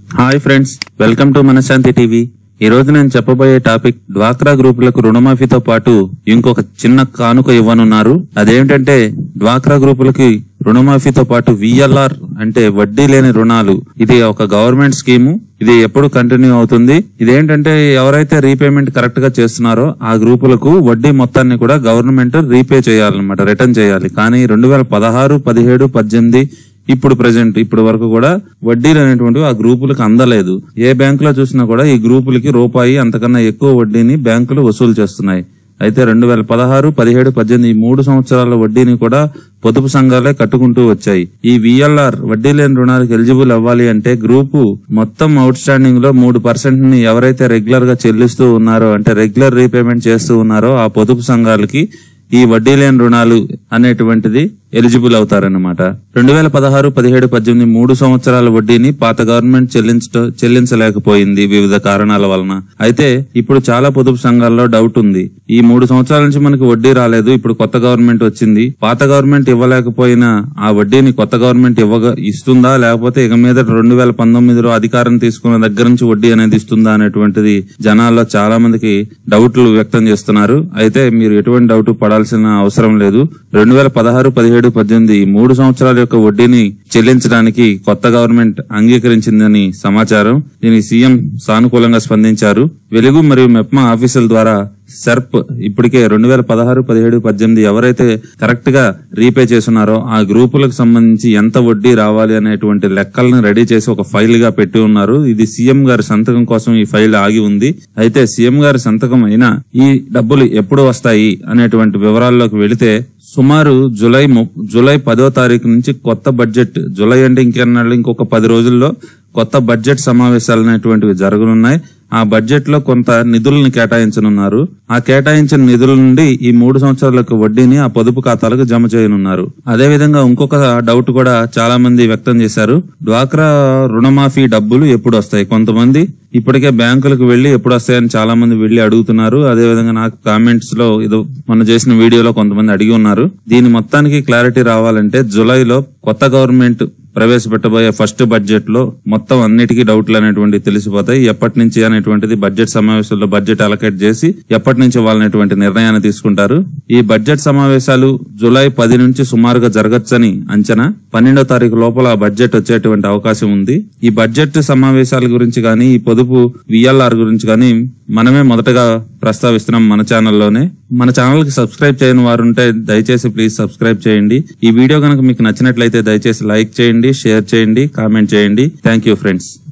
hi friends welcome to Manashanti TV ఈ రోజు నేను చెప్పబోయే టాపిక్ డ్వాక్రా గ్రూపులకు రుణమాఫీతో పాటు ఇంకొక చిన్న కానుక ఇవ్వనున్నారు అదేంటంటే డ్వాక్రా గ్రూపులకి రుణమాఫీతో పాటు విఎల్ఆర్ అంటే వడ్డీ లేని రుణాలు ఇది ఒక గవర్నమెంట్ స్కీము ఇది ఎప్పుడు కంటిన్యూ అవుతుంది ఇదేంటంటే ఎవరైతే రీపేమెంట్ కరెక్ట్ గా చేస్తున్నారో ఆ గ్రూపులకు వడ్డీ మొత్తాన్ని కూడా గవర్నమెంట్ రీపే చేయాలన్నమాట రిటర్న్ చేయాలి కానీ రెండు వేల పదహారు పదిహేడు పద్దెనిమిది ఇప్పుడు ప్రజెంట్ ఇప్పుడు వరకు కూడా వడ్డీలు అనేటువంటివి ఆ గ్రూపులకు అందలేదు ఏ బ్యాంకులో చూసినా కూడా ఈ గ్రూపులకి రూపాయి అంతకన్నా ఎక్కువ వడ్డీని బ్యాంకులు వసూలు చేస్తున్నాయి అయితే రెండు వేల పదహారు పదిహేడు పద్దెనిమిది ఈ మూడు సంవత్సరాల వడ్డీని కూడా పొదుపు సంఘాలే కట్టుకుంటూ వచ్చాయి ఈ విఎల్ఆర్ వడ్డీ లేని రుణాలకు ఎలిజిబుల్ అవ్వాలి అంటే గ్రూపు మొత్తం అవుట్ స్టాండింగ్ లో మూడు పర్సెంట్ ని ఎవరైతే రెగ్యులర్ గా చెల్లిస్తూ ఉన్నారో అంటే రెగ్యులర్ రీపేమెంట్ చేస్తూ ఉన్నారో ఆ పొదుపు సంఘాలకి ఈ వడ్డీ లేని రుణాలు అనేటువంటిది ఎలిజిబుల్ అవుతారన్నమాట రెండు వేల పదహారు పదిహేడు పద్దెనిమిది మూడు సంవత్సరాల వడ్డీని పాత గవర్నమెంట్ చెల్లించ చెల్లించలేకపోయింది వివిధ కారణాల వలన అయితే ఇప్పుడు చాలా పొదుపు సంఘాల్లో డౌట్ ఉంది ఈ మూడు సంవత్సరాల నుంచి మనకి వడ్డీ రాలేదు ఇప్పుడు కొత్త గవర్నమెంట్ వచ్చింది పాత గవర్నమెంట్ ఇవ్వలేకపోయినా ఆ వడ్డీని కొత్త గవర్నమెంట్ ఇవ్వగా ఇస్తుందా లేకపోతే ఇక మీద రెండు వేల పంతొమ్మిదిలో అధికారం తీసుకున్న దగ్గర నుంచి వడ్డీ అనేది ఇస్తుందా అనేటువంటిది జనాల్లో చాలా మందికి డౌట్లు వ్యక్తం చేస్తున్నారు అయితే మీరు ఎటువంటి డౌట్ పడాల్సిన అవసరం లేదు రెండు వేల పదహారు పదిహేడు పద్దెనిమిది ఈ మూడు సంవత్సరాల యొక్క వడ్డీని చెల్లించడానికి కొత్త గవర్నమెంట్ అంగీకరించిందని సమాచారం దీనికి సీఎం సానుకూలంగా స్పందించారు వెలుగు మరియు మెప్మా ఆఫీసుల ద్వారా సెర్ప్ ఇప్పటికే రెండు వేల పదహారు పదిహేడు పద్దెనిమిది ఎవరైతే కరెక్ట్ గా రీపే చేస్తున్నారో ఆ గ్రూపులకు సంబంధించి ఎంత వడ్డీ రావాలి అనేటువంటి లెక్కలను రెడీ చేసి ఒక ఫైల్ గా పెట్టి ఉన్నారు ఇది సీఎం గారి సంతకం కోసం ఈ ఫైల్ ఆగి ఉంది అయితే సీఎం గారి సంతకం అయినా ఈ డబ్బులు ఎప్పుడు వస్తాయి అనేటువంటి వివరాల్లోకి వెళితే సుమారు జులై ము- జులై పదో తారీఖు నుంచి కొత్త బడ్జెట్ జులై అంటే ఇంకెన్నాళ్ళు ఇంకొక పది రోజుల్లో కొత్త బడ్జెట్ సమావేశాలు అనేటువంటివి జరగనున్నాయి ఆ బడ్జెట్ లో కొంత నిధులను కేటాయించనున్నారు ఆ కేటాయించిన నిధుల నుండి ఈ మూడు సంవత్సరాలకు వడ్డీని ఆ పొదుపు ఖాతాలకు జమ చేయనున్నారు అదే విధంగా ఇంకొక డౌట్ కూడా చాలా మంది వ్యక్తం చేశారు డ్వాక్రా రుణమాఫీ డబ్బులు ఎప్పుడు వస్తాయి కొంతమంది ఇప్పటికే బ్యాంకులకు వెళ్లి ఎప్పుడు వస్తాయని చాలా మంది వెళ్లి అడుగుతున్నారు అదే విధంగా నాకు కామెంట్స్ లో ఏదో మనం చేసిన వీడియోలో కొంతమంది అడిగి ఉన్నారు దీని మొత్తానికి క్లారిటీ రావాలంటే జులైలో కొత్త గవర్నమెంట్ ప్రవేశపెట్టబోయే ఫస్ట్ బడ్జెట్ లో మొత్తం అన్నిటికీ డౌట్లు అనేటువంటి తెలిసిపోతాయి ఎప్పటి నుంచి అనేటువంటిది బడ్జెట్ సమావేశాల్లో బడ్జెట్ అలకేట్ చేసి ఎప్పటి నుంచి వాళ్ళనేటువంటి నిర్ణయాన్ని తీసుకుంటారు ఈ బడ్జెట్ సమావేశాలు జులై పది నుంచి సుమారుగా జరగచ్చని అంచనా పన్నెండో తారీఖు లోపల ఆ బడ్జెట్ వచ్చేటువంటి అవకాశం ఉంది ఈ బడ్జెట్ సమావేశాల గురించి కానీ ఈ పొదుపు విఎల్ఆర్ గురించి కానీ మనమే మొదటగా ప్రస్తావిస్తున్నాం మన ఛానల్లోనే మన ఛానల్ కి సబ్స్క్రైబ్ చేయని వారు ఉంటే దయచేసి ప్లీజ్ సబ్స్క్రైబ్ చేయండి ఈ వీడియో కనుక మీకు నచ్చినట్లయితే దయచేసి లైక్ చేయండి షేర్ చేయండి కామెంట్ చేయండి థ్యాంక్ యూ ఫ్రెండ్స్